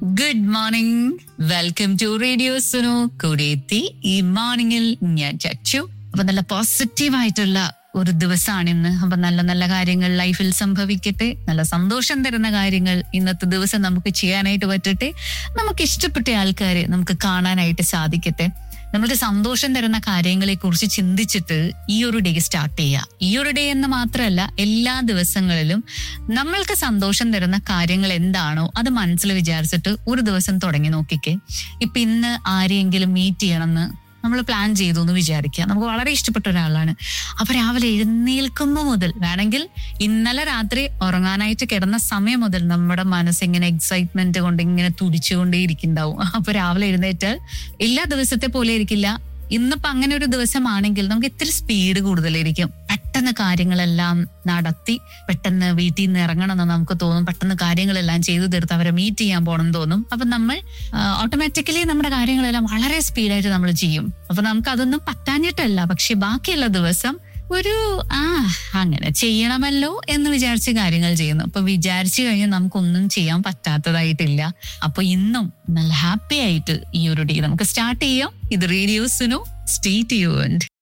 good morning welcome to radio Sunu കൂടെ എത്തി ഈ മോർണിംഗിൽ ഞാൻ ചച്ചു അപ്പൊ നല്ല പോസിറ്റീവ് ആയിട്ടുള്ള ഒരു ദിവസമാണ് ഇന്ന് അപ്പൊ നല്ല നല്ല കാര്യങ്ങൾ ലൈഫിൽ സംഭവിക്കട്ടെ നല്ല സന്തോഷം തരുന്ന കാര്യങ്ങൾ ഇന്നത്തെ ദിവസം നമുക്ക് ചെയ്യാനായിട്ട് പറ്റട്ടെ നമുക്ക് ഇഷ്ടപ്പെട്ട ആൾക്കാരെ നമുക്ക് കാണാനായിട്ട് സാധിക്കട്ടെ നമുക്ക് സന്തോഷം തരുന്ന കാര്യങ്ങളെ കുറിച്ച് ചിന്തിച്ചിട്ട് ഈ ഒരു ഡേ സ്റ്റാർട്ട് ചെയ്യുക ഈ ഒരു ഡേ എന്ന് മാത്രമല്ല എല്ലാ ദിവസങ്ങളിലും നമ്മൾക്ക് സന്തോഷം തരുന്ന കാര്യങ്ങൾ എന്താണോ അത് മനസ്സിൽ വിചാരിച്ചിട്ട് ഒരു ദിവസം തുടങ്ങി നോക്കിക്കേ ഇപ്പൊ ഇന്ന് ആരെയെങ്കിലും മീറ്റ് ചെയ്യണമെന്ന് നമ്മൾ പ്ലാൻ ചെയ്തു എന്ന് വിചാരിക്കുക നമുക്ക് വളരെ ഇഷ്ടപ്പെട്ട ഒരാളാണ് അപ്പൊ രാവിലെ എഴുന്നേൽക്കുമ്പോൾ മുതൽ വേണമെങ്കിൽ ഇന്നലെ രാത്രി ഉറങ്ങാനായിട്ട് കിടന്ന സമയം മുതൽ നമ്മുടെ മനസ്സ് ഇങ്ങനെ എക്സൈറ്റ്മെന്റ് കൊണ്ട് ഇങ്ങനെ തുടിച്ചുകൊണ്ടേ ഇരിക്കുന്നുണ്ടാവും അപ്പൊ രാവിലെ എഴുന്നേറ്റാൽ എല്ലാ ദിവസത്തെ പോലെ ഇരിക്കില്ല ഇന്നിപ്പോ അങ്ങനെ ഒരു ദിവസമാണെങ്കിൽ നമുക്ക് ഇത്തിരി സ്പീഡ് കൂടുതലായിരിക്കും പെട്ടെന്ന് കാര്യങ്ങളെല്ലാം നടത്തി പെട്ടെന്ന് വീട്ടിൽ നിന്ന് ഇറങ്ങണമെന്ന് നമുക്ക് തോന്നും പെട്ടെന്ന് കാര്യങ്ങളെല്ലാം ചെയ്തു തീർത്ത് അവരെ മീറ്റ് ചെയ്യാൻ പോകണം തോന്നും അപ്പൊ നമ്മൾ ഓട്ടോമാറ്റിക്കലി നമ്മുടെ കാര്യങ്ങളെല്ലാം വളരെ സ്പീഡായിട്ട് നമ്മൾ ചെയ്യും അപ്പൊ നമുക്ക് അതൊന്നും പറ്റാഞ്ഞിട്ടല്ല പക്ഷെ ബാക്കിയുള്ള ദിവസം ഒരു ആ അങ്ങനെ ചെയ്യണമല്ലോ എന്ന് വിചാരിച്ച് കാര്യങ്ങൾ ചെയ്യുന്നു അപ്പൊ വിചാരിച്ചു കഴിഞ്ഞാൽ നമുക്കൊന്നും ചെയ്യാൻ പറ്റാത്തതായിട്ടില്ല അപ്പൊ ഇന്നും നല്ല ഹാപ്പി ആയിട്ട് ഈ ഒരു ഡേ നമുക്ക് സ്റ്റാർട്ട് ചെയ്യാം ഇത് റേഡിയോസിനോ സ്റ്റേ ട്യൂൺഡ്